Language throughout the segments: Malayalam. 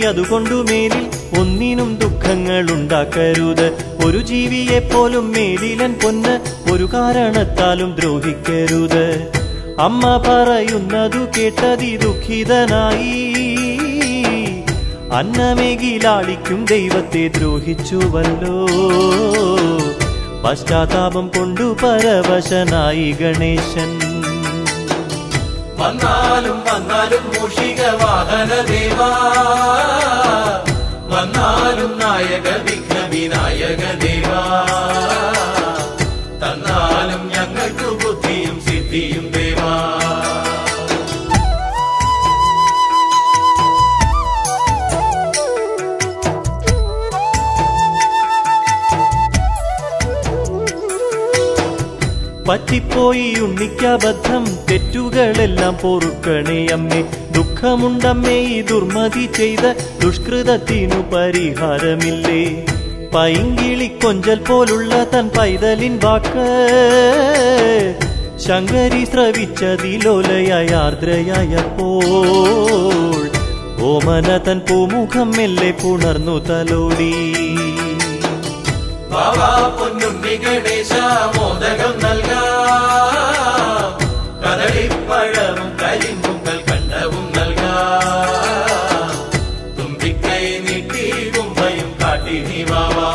അതുകൊണ്ടു മേലിൽ ഒന്നിനും ദുഃഖങ്ങൾ ഉണ്ടാക്കരുത് ഒരു ജീവിയെ പോലും മേലിലൻ പൊന്ന് ഒരു കാരണത്താലും ദ്രോഹിക്കരുത് അമ്മ പറയുന്നതു കേട്ടതി ദുഃഖിതനായി അന്നമേകിലാളിക്കും ദൈവത്തെ ദ്രോഹിച്ചുവല്ലോ പശ്ചാത്താപം കൊണ്ടു പരവശനായി ഗണേശൻ വന്നാലും വന്നാലും മൂഷിക വാഹന ദേവാ വന്നാലും നായക വിഘ്ന വിനായക ദേവാ തന്നാലും ഞങ്ങൾക്ക് ബുദ്ധിയും സിദ്ധിയും ദേവാ പറ്റിപ്പോയി ഉണ്ണിക്കബദ്ധം തെറ്റുകളെല്ലാം പൊറുക്കണേ അമ്മേ ദുഃഖമുണ്ടമ്മേ ഈ ദുർമതി ചെയ്ത ദുഷ്കൃതത്തിനു പരിഹാരമില്ലേ പൈങ്കിളി കൊഞ്ചൽ പോലുള്ള തൻ പൈതലിൻ വാക്ക് ശങ്കരി ശ്രവിച്ചതിലോലയായ ആർദ്രയായപ്പോൾ ഓമന തൻ പൂമുഖം മെല്ലെ പുണർന്നു തലോടി ബാബാ പൊന്നുണ്ണി ഗണേശ മോദകം നൽകാം കദളിപ്പഴവും കരിമ്പും കൽക്കണ്ടവും നൽകാം തുമ്പിക്കൈ നീട്ടി കുംഭയും കാട്ടി നീ ബാബാ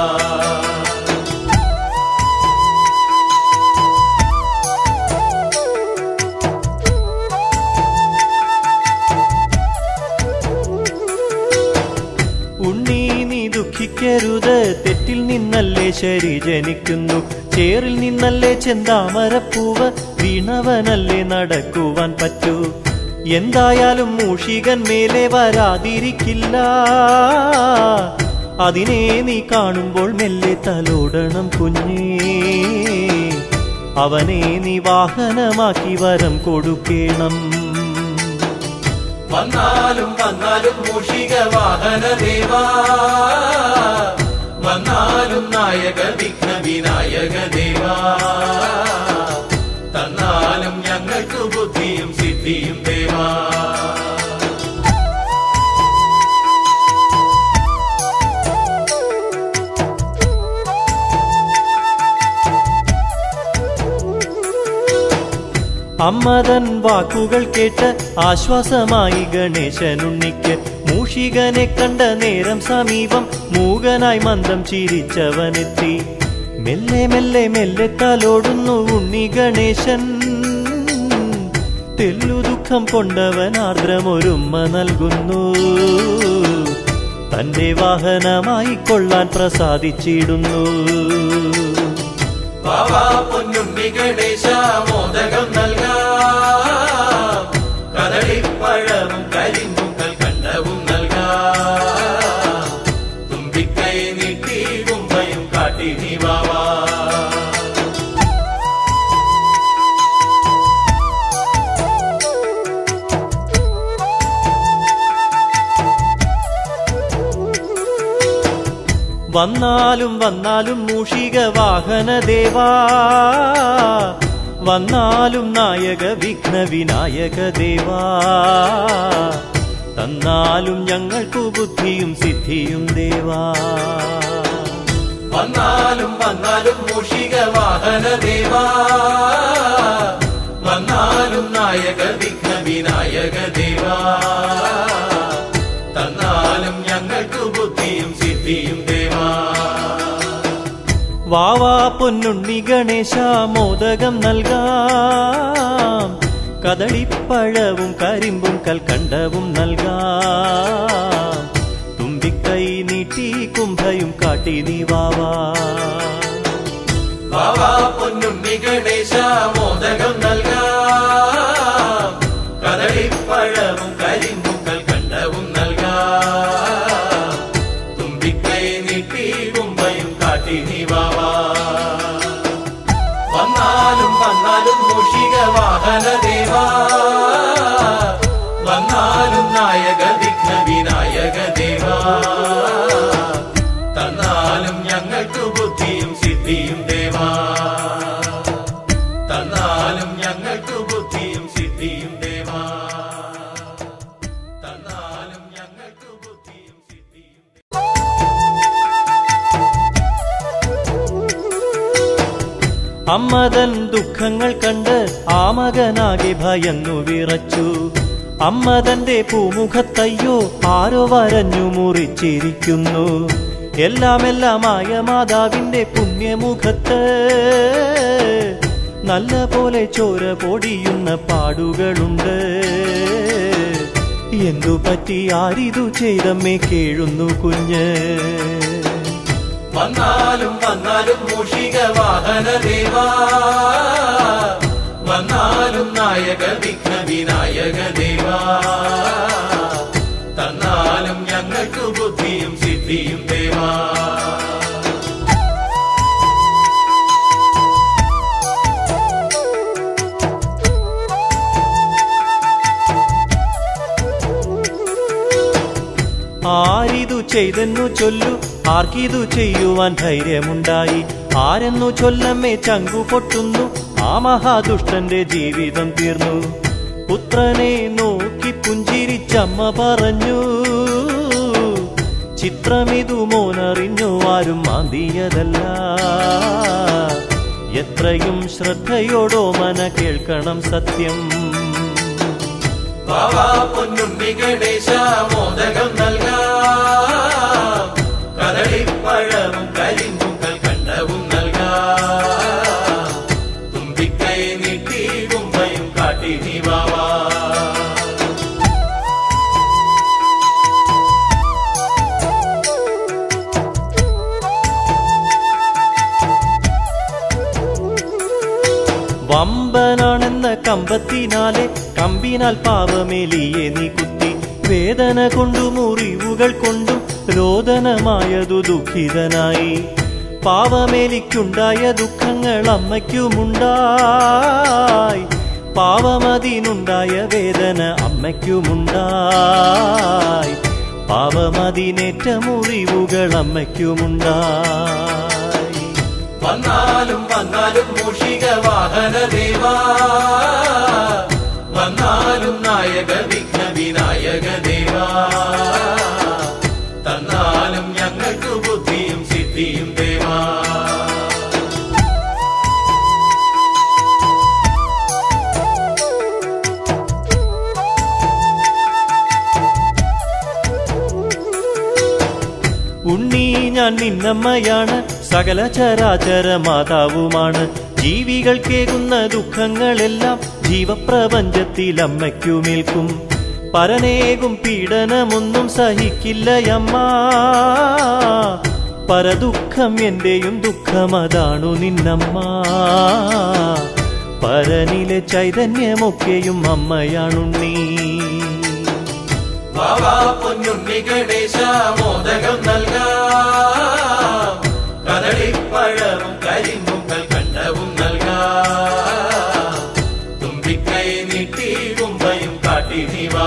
ഉണ്ണി നീ ദുഃഖിക്കരുത് തെറ്റിൽ നിന്നല്ലേ ശരി ജനിക്കുന്നു ചേറിൽ നിന്നല്ലേ ചെന്താമരപ്പൂവ് വീണവനല്ലേ നടക്കുവാൻ പറ്റൂ എന്തായാലും മൂഷികൻ മേലെ വരാതിരിക്കില്ല അതിനെ നീ കാണുമ്പോൾ മെല്ലെ തലോടണം കുഞ്ഞേ അവനെ നീ വാഹനമാക്കി വരം കൊടുക്കേണം വന്നാലും വന്നാലും മൂഷിക വാഹന ദേവാ വന്നാലും നായക വിഘ്ന വിനായക ദേവാ തന്നാലും ഞങ്ങൾക്ക് ബുദ്ധിയും സിദ്ധിയും ദേവാ അമ്മതൻ വാക്കുകൾ കേട്ട് ആശ്വാസമായി ഗണേശനുണ്ണിക്ക് മൂഷികനെ കണ്ട നേരം സമീപം മൂകനായി മന്ദം ചിരിച്ചവനെത്തി മെല്ലെ മെല്ലെ മെല്ലെ തലോടുന്നു ഉണ്ണി ഗണേശൻ തെല്ലു ദുഃഖം കൊണ്ടവൻ ആർദ്രമൊരുമ്മ നൽകുന്നു തന്റെ വാഹനമായി കൊള്ളാൻ പ്രസാദിച്ചിടുന്നു ബാബാ പൊന്നുണ്ണി ഗണേശ മോദകം നൽകാം കദളിപ്പഴവും കരിമ്പും കൽക്കണ്ടവും നൽകാം തുമ്പിക്കൈ നീട്ടി കുംഭയും കാട്ടി നീ ബാബാ വന്നാലും വന്നാലും മൂഷിക വാഹന ദേവാ വന്നാലും നായക വിഘ്ന വിനായക ദേവാ തന്നാലും ഞങ്ങൾക്കു ബുദ്ധിയും സിദ്ധിയും ദേവാ വന്നാലും വന്നാലും മൂഷിക വാഹന ദേവാ വന്നാലും നായക വിഘ്ന വിനായക ദേവാ തന്നാലും ഞങ്ങൾക്ക് ബുദ്ധിയും സിദ്ധിയും ദേവാ വാവാ പൊന്നുണ്ണി ഗണേശ മോദകം നൽകാം കദളിപ്പഴവും കരിമ്പും കൽക്കണ്ടവും നൽകാം തുമ്പിക്കൈ നീട്ടി കുംഭയും കാട്ടി നീ വാവാ ബാബാ പൊന്നുണ്ണി ഗണേശ മോദകം നൽകാം കദളിപ്പഴവും കരിമ്പും കൽക്കണ്ടവും നൽകാം തുമ്പിക്കൈ നീട്ടി കുംഭയും കാട്ടി നീ ബാബാ വന്നാലും വന്നാലും മൂഷിക വാഹന ദേവാ വന്നാലും നായക വിഘ്ന വിനായക ദേവാ തന്നാലും ഞങ്ങൾക്ക് ബുദ്ധിയും സിദ്ധിയും ദേവാ തന്നാലും ഞങ്ങൾക്ക് ബുദ്ധിയും സിദ്ധിയും ദേവാ തന്നാലും ഞങ്ങൾക്ക് ബുദ്ധിയും അമ്മതൻ ദുഃഖങ്ങൾ കണ്ട് ആ മകനാകെ ഭയന്നു വിറച്ചു അമ്മതന്റെ പൂമുഖത്തയ്യോ ആരോ വരഞ്ഞു മുറിച്ചിരിക്കുന്നു എല്ലാം എല്ലാമായ മാതാവിന്റെ പുണ്യമുഖത്ത് നല്ല പോലെ ചോര പൊടിയുന്ന പാടുകളുണ്ട് എന്തു പറ്റി ആരിതു ചെയ്തമ്മേ കേഴുന്നു കുഞ്ഞ് വന്നാലും വന്നാലും മൂഷിക വാഹന ദേവാ വന്നാലും നായക വിഘ്ന വിനായക ദേവാ തന്നാലും ഞങ്ങൾക്ക് ബുദ്ധിയും സിദ്ധിയും ദേവാ ആരിതു ചെയ്തെന്നു ചൊല്ലു ആർക്കിതു ചെയ്യുവാൻ ധൈര്യമുണ്ടായി ആരെന്നു ചൊല്ലമ്മേ ചങ്കു പൊട്ടുന്നു ആ മഹാദുഷ്ടന്റെ ജീവിതം തീർന്നു പുത്രനെ നോക്കി പുഞ്ചിരിച്ചമ്മ പറഞ്ഞു ചിത്രമിതു മോനറിഞ്ഞു ആരും മാന്തിയതല്ല എത്രയും ശ്രദ്ധയോടോ മന കേൾക്കണം സത്യം ബാവാ പൊന്നുണ്ണി ഗണേശ മോദകം നൽകാം കദളിപ്പഴവും കരിമ്പും കൽക്കണ്ടവും നൽകാം തുമ്പിക്കൈ നീട്ടി കുമ്പയും കാട്ടി നീ ബാവാ വമ്പനാണെന്ന കമ്പത്തിനാലെ കമ്പിനാൽ പാവമേലിയെ നീ കുത്തി വേദന കൊണ്ടു മുറിവുകൾ കൊണ്ടും രോദനമായതു ദുഃഖിതനായി പാവമേലിക്കുണ്ടായ ദുഃഖങ്ങൾ അമ്മയ്ക്കുമുണ്ടായി പാവമതിനുണ്ടായ വേദന അമ്മയ്ക്കുമുണ്ടായി പാവമതിനേറ്റ മുറിവുകൾ അമ്മയ്ക്കുമുണ്ടായി വന്നാലും വന്നാലും മൂഷിക വാഹന ദേവാ വന്നാലും നായക വിഘ്ന വിനായക ദേവാ തന്നാലും ഞങ്ങൾക്ക് ബുദ്ധിയും സിദ്ധിയും ദേവാ ഉണ്ണി ഞാൻ നിന്നമ്മയാണ് സകല ചരാചര മാതാവുമാണ് ജീവികൾക്കേകുന്ന ദുഃഖങ്ങളെല്ലാം ജീവപ്രപഞ്ചത്തിൽ അമ്മയ്ക്കുമേൽക്കും പരനേകും പീഡനമൊന്നും സഹിക്കില്ലയമ്മ പരദുഃഖം എന്റെയും ദുഃഖമതാണു നിന്നമ്മ പരനിലെ ചൈതന്യമൊക്കെയും അമ്മയാണുണ്ണീ ബാവാ പൊന്നുണ്ണി ഗണേശ മോദകം നൽകാം കദളിപ്പഴവും കരിമ്പും കൽക്കണ്ടവും നൽകാം തുമ്പിക്കൈ നീട്ടി കുമ്പയും കാട്ടി നീ വാ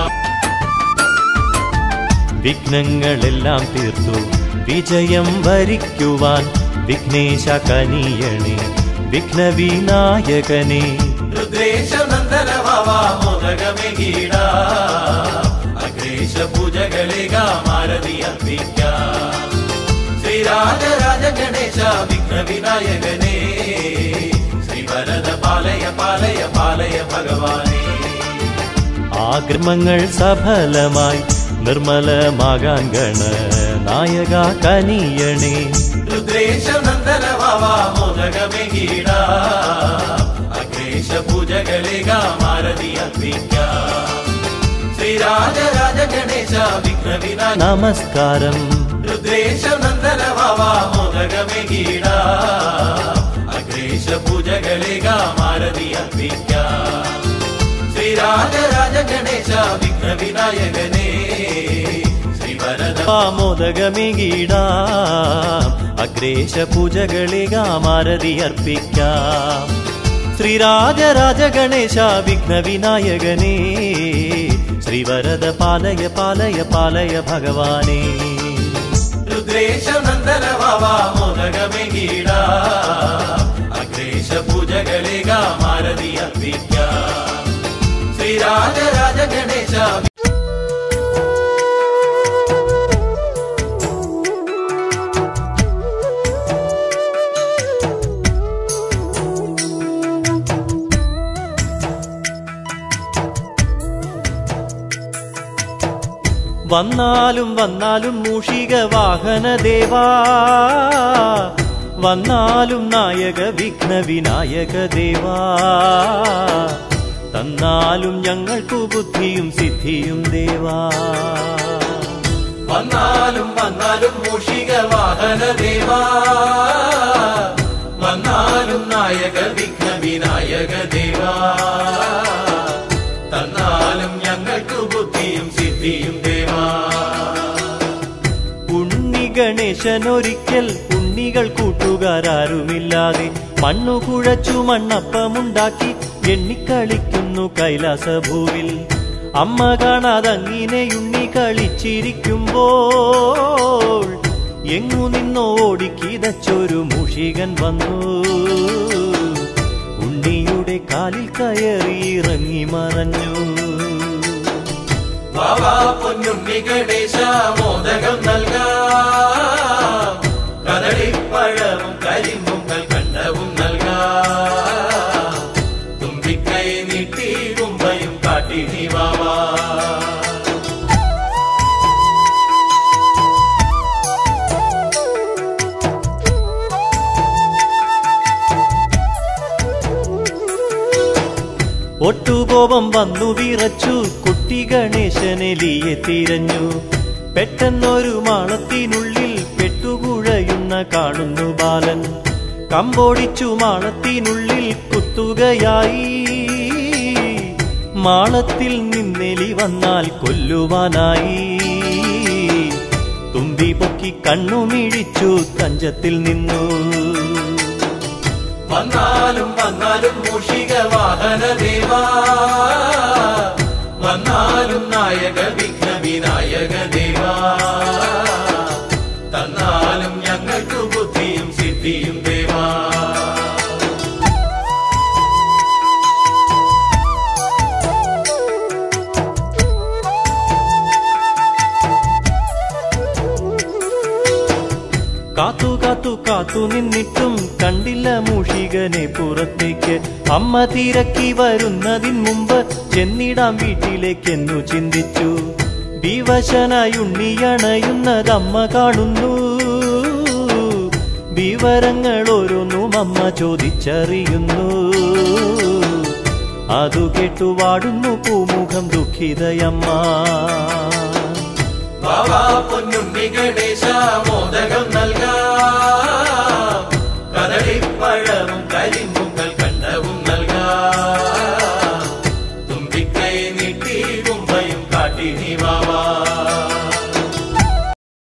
വിഘ്നങ്ങളെല്ലാം തീർത്തു വിജയം വരിക്കുവാൻ വിഘ്നേശ കനിയണേ വിഘ്നവിനായകനെ രുദ്രേശ നന്ദന വാവാ മോദകമേ ഗീട അഗ്രേശ പൂജകളെ മാരതി അർപ്പിക്കാം ശ്രീരാജരാജ ഗണേശ വിഘ്ന വിനായകനേ ശ്രീവരദ പാലയ പാലയ പാലയ ഭഗവാനേ ആഗ്രമങ്ങൾ സഫലമായി നിർമ്മലമാകാൻ ഗണ നായക കനിയണേ രുദ്രേശ നന്ദന വാവാ മോദകമേ ഗീട അഗ്രേശ പൂജകളെ മാരതി അർപ്പിക്കാം ശ്രീരാജരാജ ഗണേശ വിഘ്ന വിനായക നമസ്കാരം രുദ്രേശ നന്ദന വാവാ മോദകമേ ഗീട അഗ്രേശ പൂജകളെ മാരതി അർപ്പിക്കാം ശ്രീരാജരാജ ഗണേശ വിഘ്ന വിനായകനേ ശ്രീവരദ ആമോദകമികിടാം അഗ്രേശ പൂജകളികാമാരതി അർപ്പിക്കാം ശ്രീരാജരാജ ഗണേശ വിഘ്ന വിനായകനേ ശ്രീവരദ പാലയ പാലയ പാലയ ഭഗവാനേ രുദ്രേശ നന്ദന വാവാ മോദകമേ ഗീട അഗ്രേശ പൂജകളെ മാരതി അർപ്പിക്കാം ശ്രീരാജരാജ ഗണേശ വന്നാലും വന്നാലും മൂഷിക വാഹന ദേവാ വന്നാലും നായക വിഘ്ന വിനായക ദേവാ തന്നാലും ഞങ്ങൾക്കു ബുദ്ധിയും സിദ്ധിയും ദേവാ വന്നാലും വന്നാലും മൂഷിക വാഹന ദേവാ വന്നാലും നായക വിഘ്ന വിനായക ദേവാ തന്നാലും ഞങ്ങൾക്ക് ബുദ്ധിയും സിദ്ധിയും ദേവാ ഉണ്ണി ഗണേശനൊരിക്കൽ ഉണ്ണികൾ കൂട്ടുകാരാരുമില്ലാതെ മണ്ണു കുഴച്ചു മണ്ണപ്പമുണ്ടാക്കി എണ്ണിക്കളിക്കുന്നു കൈലാസഭൂവിൽ അമ്മ കാണാതങ്ങിനെ ഉണ്ണി കളിച്ചിരിക്കുമ്പോൾ എങ്ങു നിന്നോ ഓടിക്കിതച്ചൊരു മൂഷികൻ വന്നു ഉണ്ണിയുടെ കാലിൽ കയറി ഇറങ്ങി മറഞ്ഞു വാവാ പൊന്നുണ്ണി ഗണേശ മോദകം നൽകാം കദളിപ്പഴവും കരിമ്പും കൽക്കണ്ടവും നൽകാം തുമ്പിക്കൈ നീട്ടി തുമ്പയും കാട്ടി നീ വാവാ ഒട്ടുകോപം വന്നു വിറച്ചു കുട്ടി ഗണേശനെലിയെ തിരഞ്ഞു പെട്ടെന്നൊരു മാളത്തിനുള്ളിൽ പെട്ടുകുഴയുന്ന കാണുന്നു ബാലൻ കമ്പോടിച്ചു മാളത്തിനുള്ളിൽ കുത്തുകയായി മാളത്തിൽ നിന്നെലി വന്നാൽ കൊല്ലുവാനായി തുമ്പി പൊക്കി കണ്ണുമിഴിച്ചു തഞ്ചത്തിൽ നിന്നു വന്നാലും വന്നാലും മൂഷിക വാഹന ദേവാ വന്നാലും നായക വിഘ്ന വിനായക ദേവാ തന്നാലും ഞങ്ങൾക്ക് ബുദ്ധിയും സിദ്ധിയും ദേവാ കാത്തു കാത്തു കാത്തു നിന്നിട്ടും കണ്ടില്ല മൂഷികനെ പുറത്തേക്ക് അമ്മ തിരക്കി വരുന്നതിന് മുമ്പ് ചെന്നിടാം വീട്ടിലേക്കെന്നു ചിന്തിച്ചു വിവശനായി ഉണ്ണിയണയുന്നതമ്മ കാണുന്നു വിവരങ്ങൾ ഓരോന്നും അമ്മ ചോദിച്ചറിയുന്നു അതു കേട്ടു വാടുന്നു പൂമുഖം ദുഃഖിതയമ്മ വാവാ പൊന്നുണ്ണി ഗണേശ മോദകം നൽകാം കദളിപ്പഴവും കരിമ്പും